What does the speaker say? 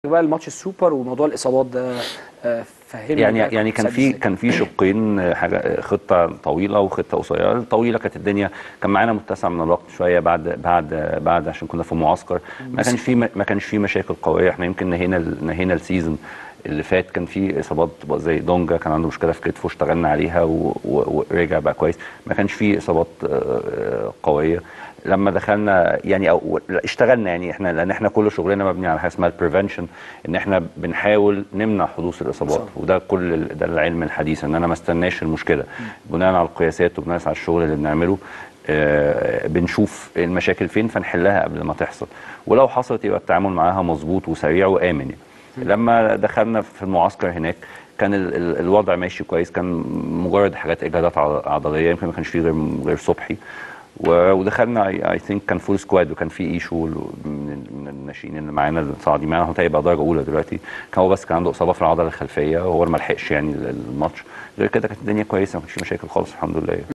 بقى الماتش السوبر وموضوع الاصابات ده آه، فهمني يعني بقى يعني كان كنت في إزاي؟ كان في شقين حاجه خطه طويله وخطه قصيره الطويله كانت الدنيا كان معانا متسع من الوقت شويه بعد بعد بعد عشان كنا في معسكر ما كانش في ما كانش في مشاكل قويه احنا يمكن نهينا ال- نهينا السيزون اللي فات كان في اصابات بقى زي دونجا كان عنده مشكله في كتفه اشتغلنا عليها و- و- ورجع بقى كويس ما كانش في اصابات آه، آه، قويه لما دخلنا يعني او لا، اشتغلنا يعني احنا لان احنا كل شغلنا مبني على حاجه اسمها البريفنشن ان احنا بنحاول نمنع حدوث الاصابات صح. وده كل ال- ده العلم الحديث ان انا ما استناش المشكله بناء على القياسات وبناء على الشغل اللي بنعمله آه، بنشوف المشاكل فين فنحلها قبل ما تحصل ولو حصلت يبقى التعامل معاها مظبوط وسريع وامن يعني. لما دخلنا في المعسكر هناك كان ال ال الوضع ماشي كويس كان مجرد حاجات اجهادات ع- عضليه يمكن ما كانش فيه غير غير صبحي و- ودخلنا اي ثينك كان فول سكواد وكان في ايشو من من الناشئين اللي معانا اللي صاعدين معانا هو هيبقى درجه اولى دلوقتي كان هو بس كان عنده اصابه في العضله الخلفيه وهو ما لحقش يعني ال- الماتش غير كده كانت الدنيا كويسه ما كانش في مشاكل خالص الحمد لله